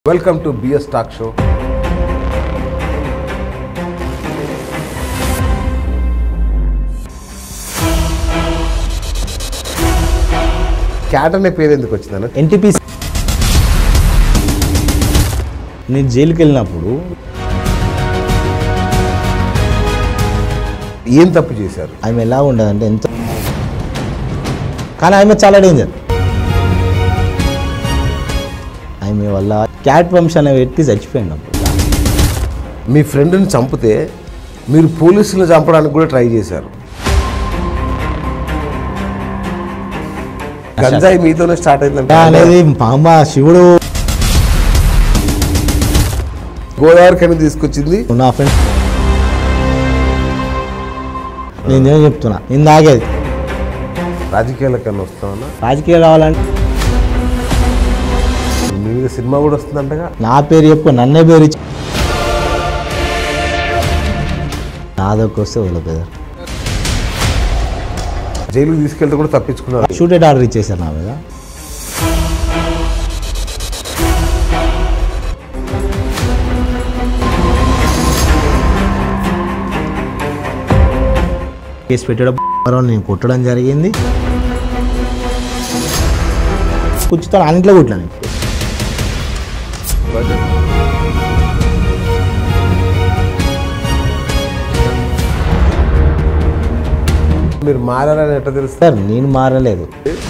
welcome to BS talk show cat అనే పేరు ఎందుకు వచ్చిందన్న ఎన్టీపీసీ నేను జైలుకి వెళ్ళినప్పుడు ఏం తప్పు చేశారు ఆమె ఎలా ఉండదంటే ఎంత కానీ ఆమె చాలా డేంజర్ ఆమె వల్ల క్యాట్ వంశం అనే వ్యక్తి చచ్చిపోయింది అప్పుడు మీ ఫ్రెండ్ని చంపితే మీరు పోలీసులను చంపడానికి కూడా ట్రై చేశారు గంజాయి మీతోనే స్టార్ట్ అయిందంటే అనేది మా అమ్మ శివుడు గోదావరి కని తీసుకొచ్చింది నా ఫ్రెండ్ నేనేం చెప్తున్నా నేను తాగేది రాజకీయాల కన్నా వస్తామన్నా రాజకీయాలు రావాలంటే మీ మీద సినిమా కూడా వస్తుందంటగా నా పేరు చెప్పు నన్నే పేరు ఇచ్చి నాదొక్క వస్తే వదిలిపోయారు జైలుకి తీసుకెళ్తే కూడా తప్పించుకున్నారు షూటెడ్ ఆర్డర్ ఇచ్చేసారు నా మీద కేసు పెట్టడం నేను కొట్టడం జరిగింది కూర్చుతో అన్నింట్లో కుట్టాను మీరు మారాలని ఎట్లా తెలుసు సార్ నేను మారలేదు